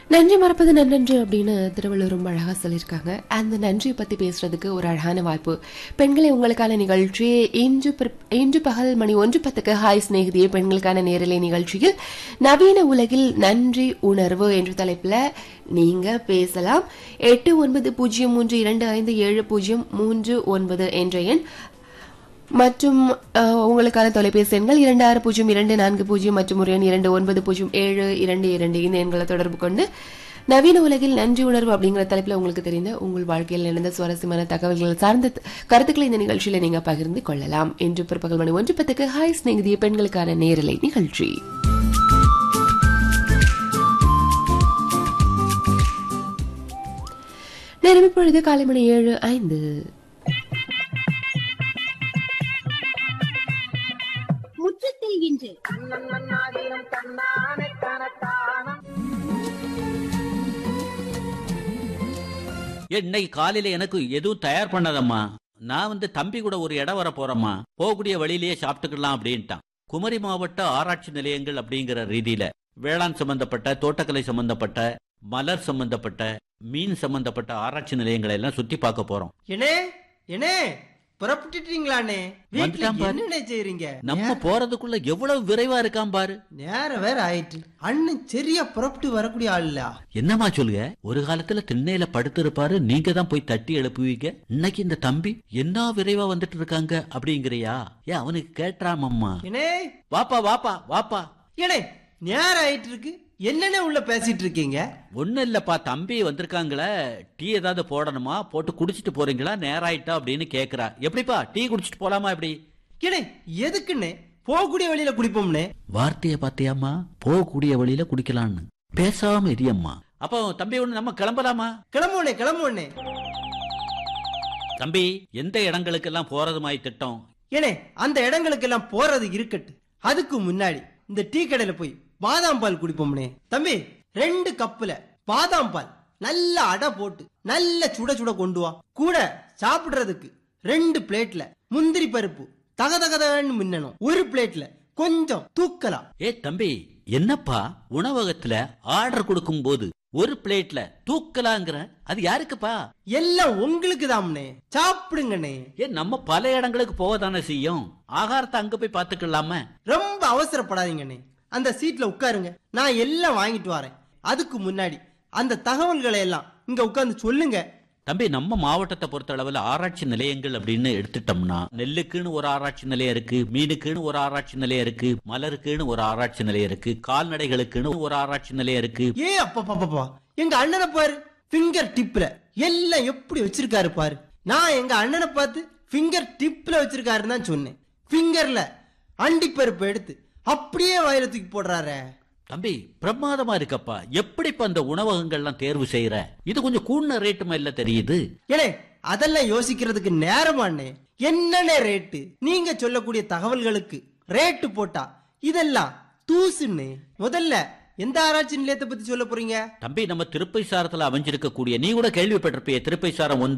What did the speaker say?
நன்றி மறப்பது நன்றன்று அப்படின்னு திருவள்ளுவர் ரொம்ப அழகா சொல்லியிருக்காங்க அந்த நன்றியை பத்தி பேசுறதுக்கு ஒரு அழகான வாய்ப்பு பெண்களை உங்களுக்கான நிகழ்ச்சி இன்று பிற்- இன்று பகல் மணி ஒன்று பத்துக்கு ஹாய் சிநேகிதியே பெண்களுக்கான நேரலை நிகழ்ச்சியில் நவீன உலகில் நன்றி உணர்வு என்ற தலைப்புல நீங்க பேசலாம் எட்டு ஒன்பது பூஜ்ஜியம் மூன்று இரண்டு ஐந்து ஏழு பூஜ்ஜியம் மூன்று ஒன்பது என்ற எண் மற்றும் அஹ், உங்களுக்கான தொலைபேசி எண்கள் இரண்டு ஆறு பூஜ்ஜியம் இரண்டு நான்கு பூஜ்ஜியம் மற்றும் ஒரு எண் இரண்டு ஒன்பது பூஜ்ஜியம் ஏழு இரண்டு இரண்டு இந்த எண்களை தொடர்பு கொண்டு நவீன உலகில் நன்றி உணர்வு அப்படிங்கிற தலைப்பில் உங்களுக்கு தெரிந்த உங்கள் வாழ்க்கையில் நடந்த சுவாரஸ்யமான தகவல்கள் சார்ந்த த- கருத்துக்களை இந்த நிகழ்ச்சியில நீங்க பகிர்ந்து கொள்ளலாம் இன்று பிற்பகல் மணி ஒன்று பத்துக்கு ஹாய் ஸ்நேகிதிய பெண்களுக்கான நேரலை நிகழ்ச்சி நேரம் இப்பொழுது காலை மணி ஏழு ஐந்து முற்றத்தில் இன்று ஏ, இன்னைக்கு காலையில எனக்கு எதுவும் தயார் பண்ணாதம்மா நான் வந்து தம்பி கூட ஒரு இடம் வர போறேம்மா போகக்கூடிய வழியிலேயே சாப்பிட்டுக்கலாம் அப்படின்ட்டான் குமரி மாவட்ட ஆராய்ச்சி நிலையங்கள் அப்படிங்கிற ரீதியில வேளாண் சம்பந்தப்பட்ட தோட்டக்கலை சம்பந்தப்பட்ட மலர் சம்பந்தப்பட்ட மீன் சம்பந்தப்பட்ட ஆராய்ச்சி நிலையங்களை எல்லாம் சுத்தி பார்க்க போறோம் என்னே என்னே புறப்பட்டுட்டீங்களாண்ணே வீட்டுல வந்துட்டான் பாரு. என்னண்ணே செய்றீங்க நம்ம போறதுக்குள்ள எவ்வளவு விரைவா இருக்கான் பாரு நேரம் வேற ஆயிட்டு அண்ணன் சரியா புறப்பட்டு வரக்கூடிய ஆள் இல்ல என்னம்மா சொல்லுங்க ஒரு காலத்துல திண்ணையில படுத்திருப்பாரு நீங்க தான் போய் தட்டி எழுப்புவீங்க இன்னைக்கு இந்த தம்பி என்ன விரைவா வந்துட்டு இருக்காங்க அப்படிங்கிறியா ஏன் அவனுக்கு கேட்டுறாமம்மா என்னே வாப்பா வாப்பா வாப்பா என்னே நேரம் ஆயிட்டு இருக்கு என்னண்ணே உள்ள பேசிட்டு இருக்கீங்க ஒண்ணும் இல்லப்பா தம்பி வந்திருக்காங்களே டீ ஏதாவது போடணுமா போட்டு குடிச்சிட்டு போறீங்களா நேரம் ஆயிட்டா அப்படின்னு கேக்குறா எப்படிப்பா டீ குடிச்சிட்டு போலாமா எப்படி என்னே எதுக்குண்ணே போகக்கூடிய வழியில குடிப்போம்னே வார்த்தைய பாத்தியாம்மா போகக்கூடிய வழியில குடிக்கலான்னு பேசாம இரியம்மா அப்போ தம்பி ஒண்ணு நம்ம கிளம்பலாமா கிளம்புனே கிளம்புனே தம்பி எந்த இடங்களுக்கெல்லாம் போறது மாதிரி திட்டம் ஏனே அந்த இடங்களுக்கெல்லாம் போறது இருக்கட்டு அதுக்கு முன்னாடி இந்த டீ கடையில போய் பாதாம் பால் குடிப்போம்னே தம்பி ரெண்டு கப்புல பாதாம் பால் நல்ல அடை போட்டு நல்ல சுட சுட கொண்டு வா கூட சாப்பிடுறதுக்கு ரெண்டு பிளேட்ல முந்திரி பருப்பு தகதகதன்னு மின்னணும் ஒரு பிளேட்ல கொஞ்சம் தூக்கலாம் ஏ தம்பி என்னப்பா உணவகத்துல ஆர்டர் கொடுக்கும் போது ஒரு பிளேட்ல தூக்கலாங்கிற அது யாருக்குப்பா எல்லாம் உங்களுக்கு தாம்னே சாப்பிடுங்கண்ணே ஏ நம்ம பல இடங்களுக்கு போவதானே செய்யும் ஆகாரத்தை அங்க போய் பாத்துக்கலாமே ரொம்ப அவசரப்படாதீங்கண்ணே அந்த சீட்ல உட்காருங்க நான் எல்லாம் வாங்கிட்டு வரேன் அதுக்கு முன்னாடி அந்த தகவல்களை எல்லாம் இங்க உட்கார்ந்து சொல்லுங்க தம்பி நம்ம மாவட்டத்தை பொறுத்த அளவுல ஆராய்ச்சி நிலையங்கள் அப்படின்னு எடுத்துட்டோம்னா நெல்லுக்குன்னு ஒரு ஆராய்ச்சி நிலையம் இருக்கு மீனுக்குன்னு ஒரு ஆராய்ச்சி நிலையம் இருக்கு மலருக்குன்னு ஒரு ஆராய்ச்சி நிலையம் இருக்கு கால்நடைகளுக்குன்னு ஒரு ஆராய்ச்சி நிலையம் இருக்கு ஏ அப்பா எங்க அண்ணனை பாரு ஃபிங்கர் டிப்ல எல்லாம் எப்படி வச்சிருக்காரு பாரு நான் எங்க அண்ணனை பார்த்து ஃபிங்கர் டிப்ல வச்சிருக்காருன்னு தான் சொன்னேன் ஃபிங்கர்ல அண்டிப்பருப்பு எடுத்து அப்படியே வயிறு தூக்கி போடுறாரே தம்பி பிரமாதமா இருக்கப்பா எப்படிப்பா அந்த உணவகங்கள்லாம் தேர்வு செய்யற இது கொஞ்சம் கூடுன ரேட்டு இல்ல தெரியுது ஏனே அதெல்லாம் யோசிக்கிறதுக்கு நேரமாண்ணே என்னண்ணே ரேட்டு நீங்க சொல்லக்கூடிய தகவல்களுக்கு ரேட்டு போட்டா இதெல்லாம் தூசுன்னு முதல்ல எந்த ஆராய்ச்சி நிலையத்தை பத்தி சொல்ல போறீங்க தம்பி நம்ம திருப்பை சாரத்துல அமைஞ்சிருக்கக்கூடிய நீ கூட கேள்விப்பட்டிருப்பிய திருப்பை சாரம் ஒன்று